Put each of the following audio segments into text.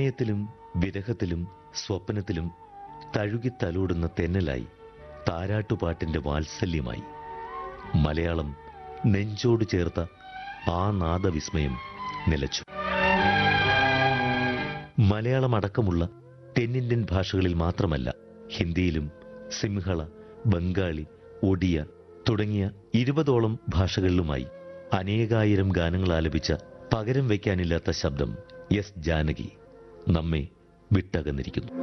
പ്രണയത്തിലും വിരഹത്തിലും സ്വപ്നത്തിലും തഴുകി തലോടുന്ന തെന്നലായി താരാട്ടുപാട്ടിന്റെ വാത്സല്യമായി മലയാളം നെഞ്ചോട് ചേർത്ത ആ നാദവിസ്മയം നിലച്ചു മലയാളം അടക്കമുള്ള തെന്നിന്ത്യൻ ഭാഷകളിൽ മാത്രമല്ല ഹിന്ദിയിലും സിംഹള ബംഗാളി ഒഡിയ തുടങ്ങിയ ഇരുപതോളം ഭാഷകളിലുമായി അനേകായിരം ഗാനങ്ങൾ ആലപിച്ച പകരം വയ്ക്കാനില്ലാത്ത ശബ്ദം എസ് ജാനകി നമ്മെ വിട്ടകന്നിരിക്കുന്നു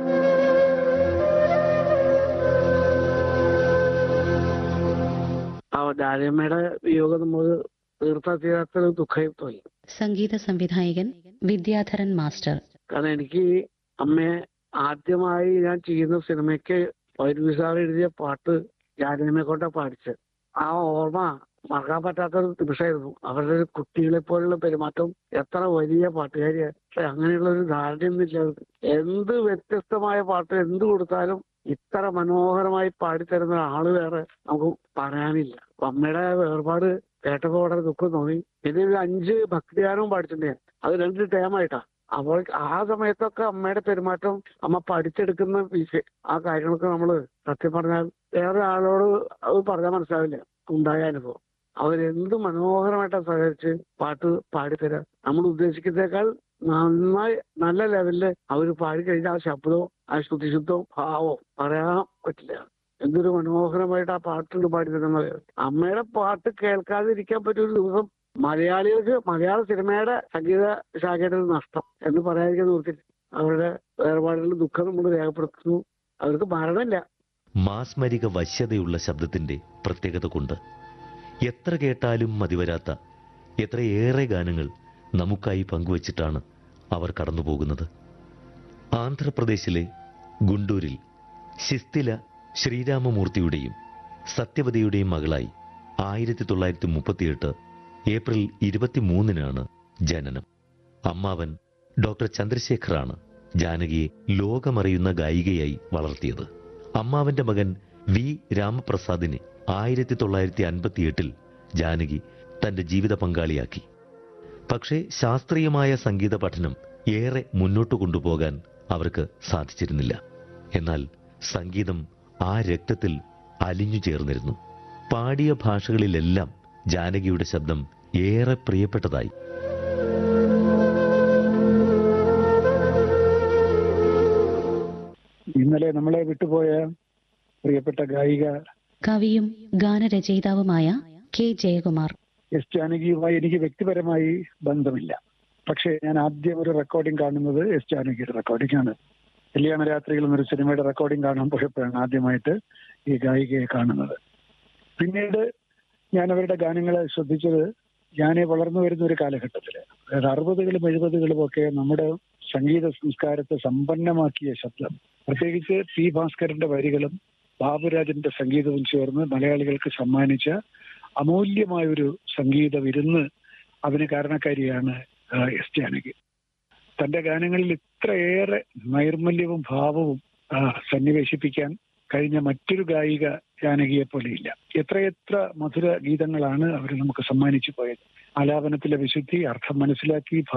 ആ ഡാലിയമ്മയുടെ വിയോഗം നമുക്ക് തീർത്താ തീരാത്ത ദുഃഖമായി സംഗീത സംവിധായകൻ വിദ്യാധരൻ മാസ്റ്റർ കാരണം എനിക്ക് അമ്മയെ ആദ്യമായി ഞാൻ ചെയ്യുന്ന സിനിമയ്ക്ക് വൈദ്യുതി സാർ എഴുതിയ പാട്ട് ജാനകിനെ കൊണ്ടാ പാടിച്ചത് ആ ഓർമ്മ മറക്കാൻ പറ്റാത്തൊരു നിമിഷമായിരുന്നു അവരുടെ ഒരു കുട്ടികളെ പോലുള്ള പെരുമാറ്റം എത്ര വലിയ പാട്ടുകാരിയാണ് പക്ഷെ അങ്ങനെയുള്ള ഒരു ധാരണയൊന്നുമില്ല അവർക്ക് എന്ത് വ്യത്യസ്തമായ പാട്ട് എന്ത് കൊടുത്താലും ഇത്ര മനോഹരമായി പാടിത്തരുന്ന ആള് വേറെ നമുക്ക് പറയാനില്ല അപ്പൊ അമ്മയുടെ വേർപാട് കേട്ടപ്പോ വളരെ ദുഃഖം തോന്നി പിന്നെ ഒരു അഞ്ച് ഭക്തിഗാനവും പാടിച്ചിട്ടുണ്ട് ഞാൻ അത് രണ്ട് ടേമായിട്ടാ അപ്പോൾ ആ സമയത്തൊക്കെ അമ്മയുടെ പെരുമാറ്റം അമ്മ പഠിച്ചെടുക്കുന്ന വിഷയം ആ കാര്യങ്ങളൊക്കെ നമ്മൾ സത്യം പറഞ്ഞാൽ വേറെ ആളോട് അത് പറഞ്ഞാൽ മനസ്സിലാവില്ല ഉണ്ടായ അനുഭവം അവരെന്ത് മനോഹരമായിട്ടാണ് സഹകരിച്ച് പാട്ട് പാടിത്തരാം നമ്മൾ ഉദ്ദേശിക്കുന്നേക്കാൾ നന്നായി നല്ല ലെവലില് അവർ പാടിക്കഴിഞ്ഞാൽ ആ ശബ്ദവും ആ ശ്രുതിശുദ്ധവും ഭാവവും പറയാൻ പറ്റില്ല എന്തൊരു മനോഹരമായിട്ട് ആ പാട്ടുണ്ട് പാടി തരുന്നത് അമ്മയുടെ പാട്ട് കേൾക്കാതിരിക്കാൻ പറ്റിയ ഒരു ദിവസം മലയാളികൾക്ക് മലയാള സിനിമയുടെ സംഗീത ശാഖയുടെ ഒരു നഷ്ടം എന്ന് പറയാതിരിക്കാൻ നിർത്തില്ല അവരുടെ വേർപാടുകളുടെ ദുഃഖം നമ്മൾ രേഖപ്പെടുത്തുന്നു അവർക്ക് മരണമില്ല മാസ്മരിക വശ്യതയുള്ള ശബ്ദത്തിന്റെ പ്രത്യേകത കൊണ്ട് എത്ര കേട്ടാലും മതിവരാത്ത എത്രയേറെ ഗാനങ്ങൾ നമുക്കായി പങ്കുവച്ചിട്ടാണ് അവർ കടന്നുപോകുന്നത് ആന്ധ്രാപ്രദേശിലെ ഗുണ്ടൂരിൽ ശിസ്തില ശ്രീരാമമൂർത്തിയുടെയും സത്യവതിയുടെയും മകളായി ആയിരത്തി തൊള്ളായിരത്തി മുപ്പത്തിയെട്ട് ഏപ്രിൽ ഇരുപത്തിമൂന്നിനാണ് ജനനം അമ്മാവൻ ഡോക്ടർ ചന്ദ്രശേഖറാണ് ജാനകിയെ ലോകമറിയുന്ന ഗായികയായി വളർത്തിയത് അമ്മാവന്റെ മകൻ വി രാമപ്രസാദിനെ ആയിരത്തി തൊള്ളായിരത്തി അൻപത്തിയെട്ടിൽ ജാനകി തന്റെ ജീവിത പങ്കാളിയാക്കി പക്ഷേ ശാസ്ത്രീയമായ സംഗീത പഠനം ഏറെ മുന്നോട്ട് കൊണ്ടുപോകാൻ അവർക്ക് സാധിച്ചിരുന്നില്ല എന്നാൽ സംഗീതം ആ രക്തത്തിൽ അലിഞ്ഞു ചേർന്നിരുന്നു പാടിയ ഭാഷകളിലെല്ലാം ജാനകിയുടെ ശബ്ദം ഏറെ പ്രിയപ്പെട്ടതായി ഇന്നലെ നമ്മളെ വിട്ടുപോയ പ്രിയപ്പെട്ട ഗായിക കവിയും ഗാനരചയിതാവുമായ കെ ജയകുമാർ എസ് ജാനകിയുമായി എനിക്ക് വ്യക്തിപരമായി ബന്ധമില്ല പക്ഷേ ഞാൻ ആദ്യം ഒരു റെക്കോർഡിംഗ് കാണുന്നത് എസ് ജാനകിയുടെ റെക്കോർഡിംഗ് ആണ് കല്യാണ രാത്രികൾ എന്നൊരു സിനിമയുടെ റെക്കോർഡിംഗ് കാണാൻ പോയപ്പോഴാണ് ആദ്യമായിട്ട് ഈ ഗായികയെ കാണുന്നത് പിന്നീട് ഞാൻ അവരുടെ ഗാനങ്ങളെ ശ്രദ്ധിച്ചത് ഞാൻ വളർന്നു വരുന്ന ഒരു കാലഘട്ടത്തിൽ അതായത് അറുപതുകളും എഴുപതുകളും ഒക്കെ നമ്മുടെ സംഗീത സംസ്കാരത്തെ സമ്പന്നമാക്കിയ ശബ്ദം പ്രത്യേകിച്ച് പി ഭാസ്കരന്റെ വരികളും ബാബുരാജന്റെ സംഗീതവും ചേർന്ന് മലയാളികൾക്ക് സമ്മാനിച്ച അമൂല്യമായ ഒരു സംഗീത വിരുന്ന് അതിന് കാരണക്കാരിയാണ് ആ, എസ് ജാനകി തന്റെ ഗാനങ്ങളിൽ ഇത്രയേറെ നൈർമല്യവും ഭാവവും ആ, സന്നിവേശിപ്പിക്കാൻ കഴിഞ്ഞ മറ്റൊരു ഗായിക ജാനകിയെ പോലെയില്ല എത്രയെത്ര മധുര ഗീതങ്ങളാണ് അവർ നമുക്ക് സമ്മാനിച്ചു പോയത് ആലാപനത്തിലെ വിശുദ്ധി അർത്ഥം മനസ്സിലാക്കി